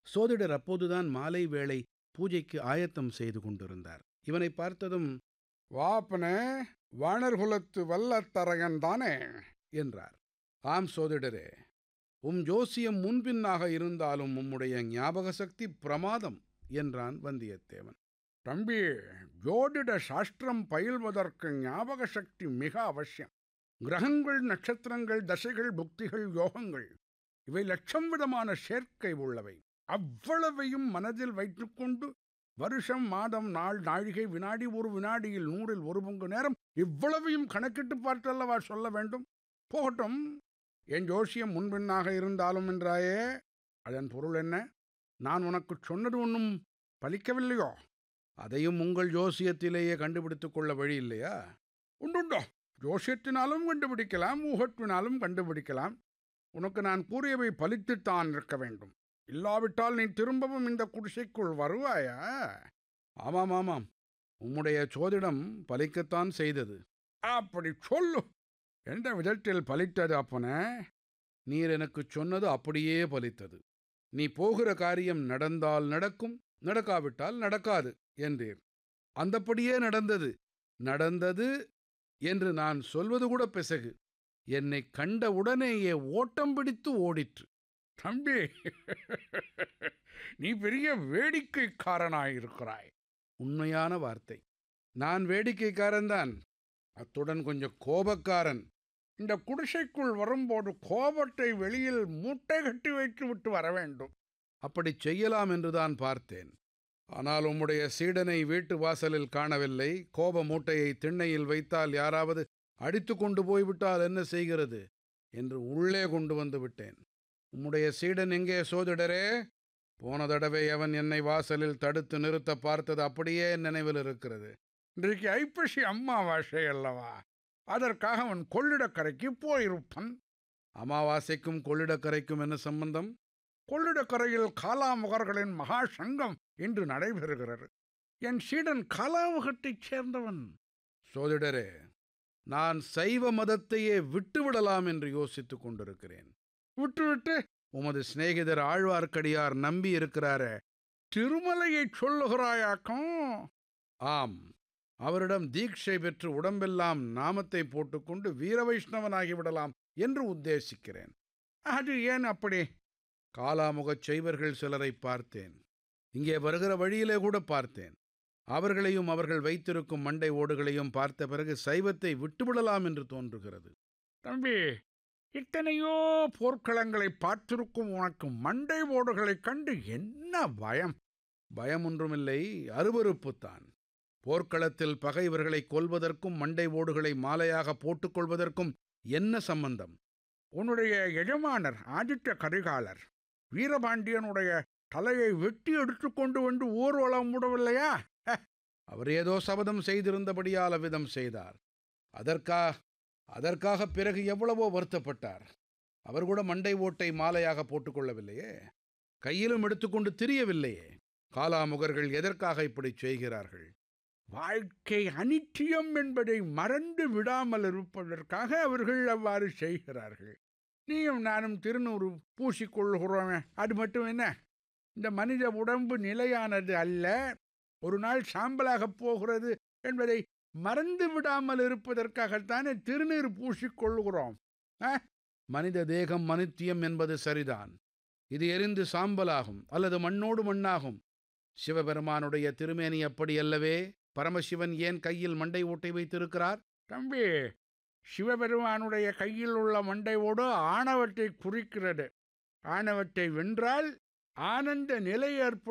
சோதிடர் அப்போதுதான் மாலை வேளை பூஜைக்கு ஆயத்தம் செய்து கொண்டிருந்தார் இவனை பார்த்ததும் வாப்பனே வாணர்குலத்து வல்லத்தரகன் தானே என்றார் ஆம் சோதிடரே உம் ஜோசியம் முன்பின்னாக இருந்தாலும் உம்முடைய ஞாபக சக்தி பிரமாதம் என்றான் வந்தியத்தேவன் தம்பி ஜோதிட சாஸ்திரம் பயில்வதற்கு ஞாபக சக்தி மிக அவசியம் கிரகங்கள் நட்சத்திரங்கள் தசைகள் புக்திகள் யோகங்கள் இவை லட்சம் விதமான சேர்க்கை உள்ளவை அவ்வளவையும் மனதில் வைத்துக்கொண்டு வருஷம் மாதம் நாள் நாழிகை வினாடி ஒரு வினாடியில் நூறில் ஒரு பங்கு நேரம் இவ்வளவையும் கணக்கிட்டு பார்த்தல்லவா சொல்ல வேண்டும் போகட்டும் என் ஜோசியம் முன்பின்னாக இருந்தாலும் என்றாயே அதன் பொருள் என்ன நான் உனக்கு சொன்னது ஒன்றும் பலிக்கவில்லையோ அதையும் உங்கள் ஜோசியத்திலேயே கண்டுபிடித்துக் கொள்ள வழி இல்லையா உண்டுண்டோ ஜோசியத்தினாலும் கண்டுபிடிக்கலாம் ஊகத்தினாலும் கண்டுபிடிக்கலாம் உனக்கு நான் கூறியவை பலித்துத்தான் இருக்க வேண்டும் இல்லாவிட்டால் நீ திரும்பவும் இந்த குடிசைக்குள் வருவாயா ஆமாம் ஆமாம் உம்முடைய சோதிடம் பலிக்கத்தான் செய்தது அப்படி சொல்லு எந்த விதத்தில் பலித்தது அப்பனே நீர் எனக்கு சொன்னது அப்படியே பலித்தது நீ போகிற காரியம் நடந்தால் நடக்கும் நடக்காவிட்டால் நடக்காது என்றீர் அந்தப்படியே நடந்தது நடந்தது என்று நான் சொல்வது கூட பிசகு என்னை கண்ட உடனேயே ஓட்டம் பிடித்து ஓடிற்று தம்பி நீ பெரிய வேடிக்கைக்காரனாயிருக்கிறாய் உண்மையான வார்த்தை நான் வேடிக்கைக்காரன்தான் அத்துடன் கொஞ்சம் கோபக்காரன் இந்த குடிசைக்குள் வரும்போது கோபத்தை வெளியில் மூட்டை கட்டி வைத்து விட்டு வர வேண்டும் அப்படி செய்யலாம் என்றுதான் பார்த்தேன் ஆனால் உம்முடைய சீடனை வீட்டு வாசலில் காணவில்லை கோப மூட்டையை திண்ணையில் வைத்தால் யாராவது அடித்து கொண்டு போய்விட்டால் என்ன செய்கிறது என்று உள்ளே கொண்டு வந்து விட்டேன் உம்முடைய சீடன் எங்கே சோதிடரே போன தடவை அவன் என்னை வாசலில் தடுத்து நிறுத்த பார்த்தது அப்படியே நினைவில் இருக்கிறது இன்றைக்கு ஐப்பசி அம்மாவாசை அல்லவா அதற்காக அவன் கொள்ளிடக்கரைக்கு போயிருப்பான் அமாவாசைக்கும் கொள்ளிடக்கரைக்கும் என்ன சம்பந்தம் கொள்ளிடக்கரையில் காலாமுகர்களின் மகா சங்கம் இன்று நடைபெறுகிறது என் சீடன் காலாமுகத்தைச் சேர்ந்தவன் சோதிடரே நான் சைவ மதத்தையே விட்டுவிடலாம் என்று யோசித்துக் கொண்டிருக்கிறேன் விட்டுவிட்டு உமது சிநேகிதர் ஆழ்வார்க்கடியார் நம்பி இருக்கிறாரே திருமலையைச் சொல்லுகிறாயாக்கும் ஆம் அவரிடம் தீட்சை பெற்று உடம்பெல்லாம் நாமத்தை போட்டுக்கொண்டு வீர வைஷ்ணவனாகி விடலாம் என்று உத்தேசிக்கிறேன் அது ஏன் அப்படி காலாமுகச் செய்வர்கள் சிலரை பார்த்தேன் இங்கே வருகிற வழியிலே கூட பார்த்தேன் அவர்களையும் அவர்கள் வைத்திருக்கும் மண்டை ஓடுகளையும் பார்த்த பிறகு சைவத்தை விட்டுவிடலாம் என்று தோன்றுகிறது தம்பி இத்தனையோ போர்க்களங்களை பார்த்திருக்கும் உனக்கு மண்டை ஓடுகளைக் கண்டு என்ன பயம் பயம் ஒன்றுமில்லை அருவருப்புத்தான் போர்க்களத்தில் பகைவர்களை கொல்வதற்கும் மண்டை ஓடுகளை மாலையாக போட்டுக்கொள்வதற்கும் என்ன சம்பந்தம் உன்னுடைய எஜமானர் ஆதித்த கரிகாலர் வீரபாண்டியனுடைய தலையை வெட்டி எடுத்துக்கொண்டு வந்து ஊர்வலம் விடவில்லையா அவர் ஏதோ சபதம் செய்திருந்தபடியால் அவ்விதம் செய்தார் அதற்கா அதற்காக பிறகு எவ்வளவோ வருத்தப்பட்டார் அவர் கூட மண்டை ஓட்டை மாலையாக போட்டுக்கொள்ளவில்லையே கையிலும் எடுத்துக்கொண்டு திரியவில்லையே காலாமுகர்கள் எதற்காக இப்படி செய்கிறார்கள் வாழ்க்கை அனித்தியம் என்பதை மறந்து விடாமல் இருப்பதற்காக அவர்கள் அவ்வாறு செய்கிறார்கள் நீயும் நானும் திருநூறு பூசிக்கொள்கிறோமே அது மட்டும் என்ன இந்த மனித உடம்பு நிலையானது அல்ல ஒரு நாள் சாம்பலாகப் போகிறது என்பதை மறந்து விடாமல் இருப்பதற்காகத்தானே திருநீர் பூசிக்கொள்கிறோம் மனித தேகம் மனித்தியம் என்பது சரிதான் இது எரிந்து சாம்பலாகும் அல்லது மண்ணோடு மண்ணாகும் சிவபெருமானுடைய திருமேனி அப்படி அல்லவே பரமசிவன் ஏன் கையில் மண்டை ஓட்டை வைத்திருக்கிறார் தம்பி சிவபெருமானுடைய கையில் உள்ள மண்டை ஓடு ஆணவத்தை குறிக்கிறது ஆணவத்தை வென்றால் ஆனந்த நிலை ஏற்படும்